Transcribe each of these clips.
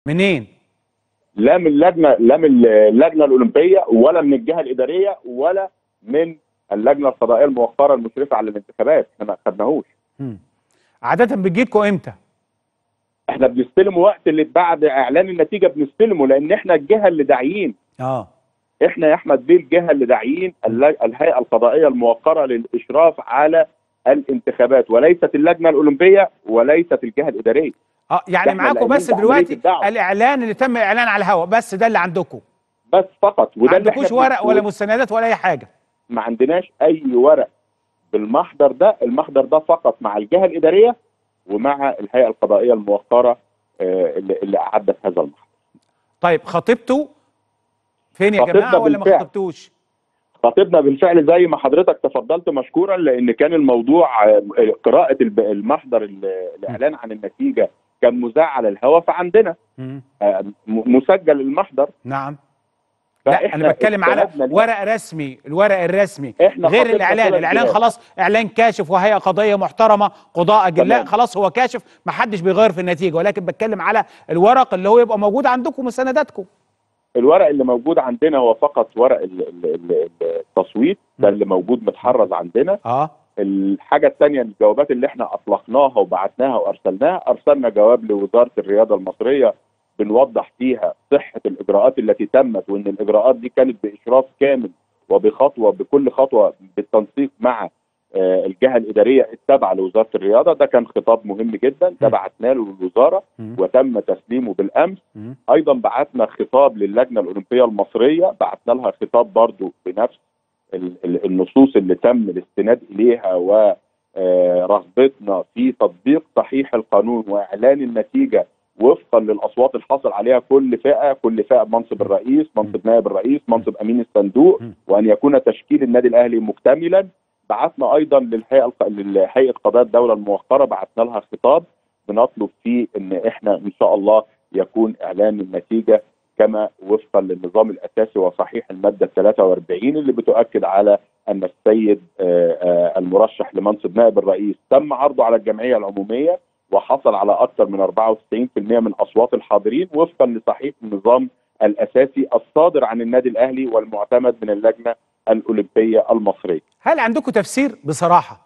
منين لا من اللجنه لا من اللجنه الاولمبيه ولا من الجهه الاداريه ولا من اللجنه القضائيه الموقره المشرفه على الانتخابات احنا ما خدناهوش مم. عاده بتجيلكوا امتى احنا بنستلم وقت اللي بعد اعلان النتيجه بنستلمه لان احنا الجهه اللي داعيين اه احنا يا احمد بيه الجهه اللي داعيين الل- الهيئه القضائيه الموقره للاشراف على الانتخابات وليست اللجنه الاولمبيه وليست الجهه الاداريه اه يعني إحنا معاكم اللي بس قايمين بعملية دلوقتي الدعوة. الاعلان اللي تم اعلان على الهواء بس ده اللي عندكم بس فقط ما وده اللي احنا عندكوش ورق بنقول. ولا مستندات ولا اي حاجه ما عندناش اي ورق بالمحضر ده المحضر ده فقط مع الجهه الاداريه ومع الهيئه القضائيه الموقره آه، اللي, اللي اعدت هذا المحضر طيب خطيبته فين يا خطيبنا جماعه ولا ما بالفعل. خطبتوش خطيبنا بالفعل زي ما حضرتك تفضلت مشكورا لان كان الموضوع آه، قراءه الب- المحضر ال- الاعلان عن النتيجه كان مذاع على الهواء فعندنا مم. آه، م- مسجل المحضر نعم لا فإحنا انا بتكلم على استندنا ليه. ورق رسمي الورق الرسمي إحنا غير خطيبنا الاعلان ثلاث الاعلان بلاد. خلاص اعلان كاشف وهيئه قضائيه محترمه قضاء اجلاء تمام. خلاص هو كاشف ما حدش بيغير في النتيجه ولكن بتكلم على الورق اللي هو يبقى موجود عندكم مستنداتكم الورق اللي موجود عندنا هو فقط ورق ال- ال- ال- التصويت ده اللي موجود متحرز عندنا اه الحاجة الثانية الجوابات اللي احنا أطلقناها وبعتناها وأرسلناها أرسلنا جواب لوزارة الرياضة المصرية بنوضح فيها صحة الإجراءات التي تمت وإن الإجراءات دي كانت بإشراف كامل وبخطوة بكل خطوة بالتنسيق مع آه، الجهة الإدارية التابعة لوزارة الرياضة ده كان خطاب مهم جدا ده م. بعتناه له للوزارة مم. وتم تسليمه بالأمس مم. ايضا بعتنا خطاب للجنه الاولمبيه المصريه بعتنا لها خطاب برضو بنفس ال- ال- النصوص اللي تم الاستناد اليها ورغبتنا في تطبيق صحيح القانون واعلان النتيجه وفقا للاصوات الحاصل عليها كل فئه كل فئه منصب الرئيس منصب نائب الرئيس منصب امين الصندوق م. وان يكون تشكيل النادي الاهلي مكتملا بعتنا ايضا للهيئه الق- لهيئه قضاء الدوله الموقره بعتنا لها خطاب بنطلب فيه ان احنا ان شاء الله يكون اعلان النتيجه كما وفقا للنظام الاساسي وصحيح الماده 43 اللي بتؤكد على ان السيد آه، آه، المرشح لمنصب نائب الرئيس تم عرضه على الجمعيه العموميه وحصل على اكثر من 94% من اصوات الحاضرين وفقا لصحيح النظام الاساسي الصادر عن النادي الاهلي والمعتمد من اللجنه الاولمبيه المصريه. هل عندكم تفسير بصراحه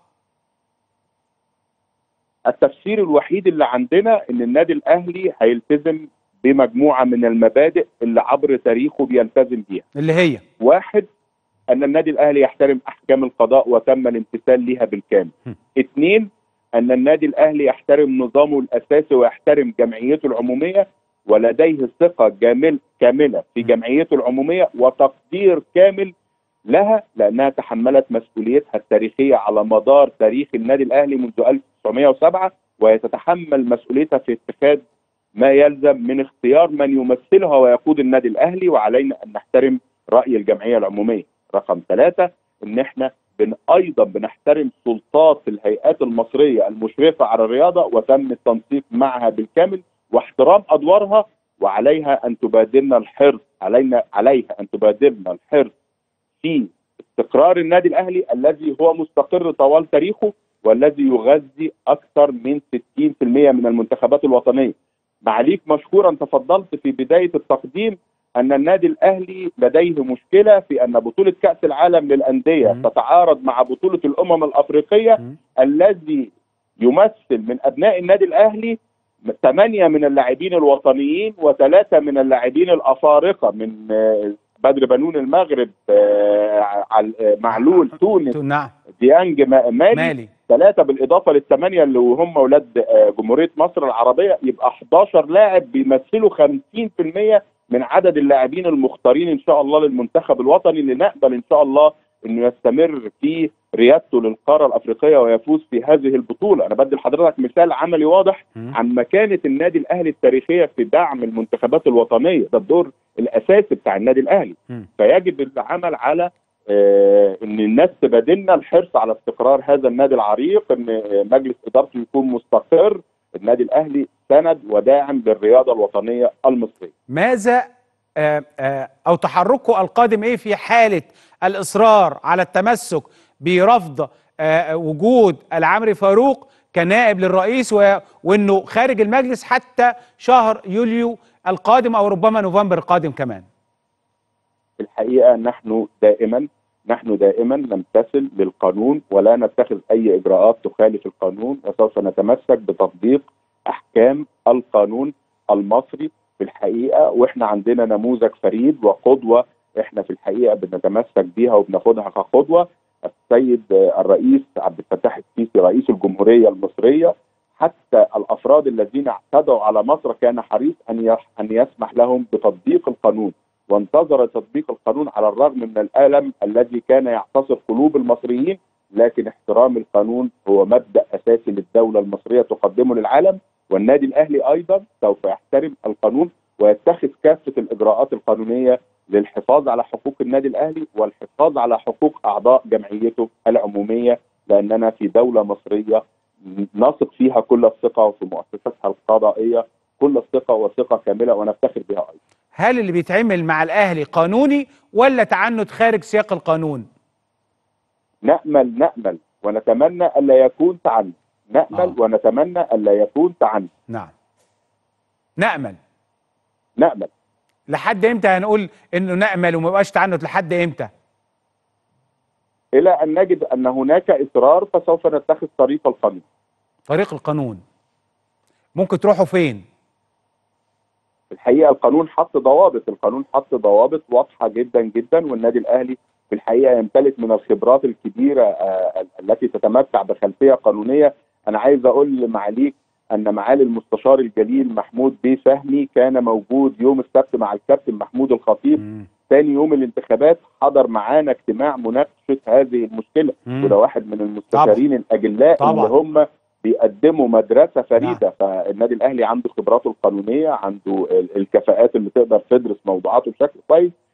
التفسير الوحيد اللي عندنا ان النادي الاهلي هيلتزم بمجموعه من المبادئ اللي عبر تاريخه بيلتزم بيها. اللي هي واحد ان النادي الاهلي يحترم احكام القضاء وتم الامتثال ليها بالكامل. م. اثنين ان النادي الاهلي يحترم نظامه الاساسي ويحترم جمعيته العموميه ولديه ثقه جامل كامله في م. جمعيته العموميه وتقدير كامل لها لانها تحملت مسؤوليتها التاريخيه على مدار تاريخ النادي الاهلي منذ 1907 وهي تتحمل مسؤوليتها في اتخاذ ما يلزم من اختيار من يمثلها ويقود النادي الاهلي وعلينا ان نحترم راي الجمعيه العموميه. رقم ثلاثه ان احنا بن ايضا بنحترم سلطات الهيئات المصريه المشرفه على الرياضه وتم التنسيق معها بالكامل واحترام ادوارها وعليها ان تبادلنا الحرص علينا عليها ان تبادلنا الحرص في استقرار النادي الاهلي الذي هو مستقر طوال تاريخه والذي يغذي اكثر من 60% من المنتخبات الوطنيه. معاليك مشكورا تفضلت في بدايه التقديم ان النادي الاهلي لديه مشكله في ان بطوله كاس العالم للانديه مم. تتعارض مع بطوله الامم الافريقيه مم. الذي يمثل من ابناء النادي الاهلي ثمانيه من اللاعبين الوطنيين وثلاثه من اللاعبين الافارقه من آه، بدر بنون المغرب آه، عل- آه، معلول تونس نعم ديانج ما- مالي مالي ثلاثة بالإضافة للثمانية اللي هم أولاد آه، جمهورية مصر العربية يبقى 11 لاعب بيمثلوا 50% من عدد اللاعبين المختارين إن شاء الله للمنتخب الوطني اللي نقبل إن شاء الله إنه يستمر في ريادته للقارة الأفريقية ويفوز في هذه البطولة أنا بدي لحضرتك مثال عملي واضح مم. عن مكانة النادي الأهلي التاريخية في دعم المنتخبات الوطنية ده الدور الأساسي بتاع النادي الأهلي مم. فيجب العمل على آه، ان الناس تبادلنا الحرص على استقرار هذا النادي العريق ان آه، مجلس ادارته يكون مستقر النادي الاهلي سند وداعم للرياضه الوطنيه المصريه ماذا آه، آه، او تحركه القادم ايه في حاله الاصرار على التمسك برفض آه، وجود العمري فاروق كنائب للرئيس و... وانه خارج المجلس حتى شهر يوليو القادم او ربما نوفمبر القادم كمان في الحقيقه نحن دائما نحن دائما نمتثل للقانون ولا نتخذ اي اجراءات تخالف القانون وسوف نتمسك بتطبيق احكام القانون المصري في الحقيقه واحنا عندنا نموذج فريد وقدوه احنا في الحقيقه بنتمسك بيها وبناخدها كقدوه السيد الرئيس عبد الفتاح السيسي رئيس الجمهوريه المصريه حتى الافراد الذين اعتدوا على مصر كان حريص ان ان يسمح لهم بتطبيق القانون وانتظر تطبيق القانون على الرغم من الالم الذي كان يعتصر قلوب المصريين لكن احترام القانون هو مبدا اساسي للدوله المصريه تقدمه للعالم والنادي الاهلي ايضا سوف يحترم القانون ويتخذ كافه الاجراءات القانونيه للحفاظ على حقوق النادي الاهلي والحفاظ على حقوق اعضاء جمعيته العموميه لاننا في دوله مصريه نثق فيها كل الثقه وفي مؤسساتها القضائيه كل الثقه وثقه كامله ونفتخر بها ايضا. هل اللي بيتعمل مع الاهلي قانوني ولا تعنت خارج سياق القانون؟ نامل نامل ونتمنى الا يكون تعنت، نامل آه. ونتمنى الا يكون تعنت. نعم. نامل. نامل. لحد امتى هنقول انه نامل وما يبقاش تعنت لحد امتى؟ الى ان نجد ان هناك اصرار فسوف نتخذ طريق القانون. طريق القانون. ممكن تروحوا فين؟ الحقيقه القانون حط ضوابط، القانون حط ضوابط واضحه جدا جدا والنادي الاهلي في الحقيقه يمتلك من الخبرات الكبيره آه التي تتمتع بخلفيه قانونيه، انا عايز اقول لمعاليك ان معالي المستشار الجليل محمود بيه فهمي كان موجود يوم السبت مع الكابتن محمود الخطيب ثاني يوم الانتخابات حضر معانا اجتماع مناقشه هذه المشكله مم. وده واحد من المستشارين الاجلاء طبعا. اللي هم بيقدموا مدرسه فريده نعم. فالنادي الاهلي عنده خبراته القانونيه عنده ال- الكفاءات اللي تقدر تدرس موضوعاته بشكل كويس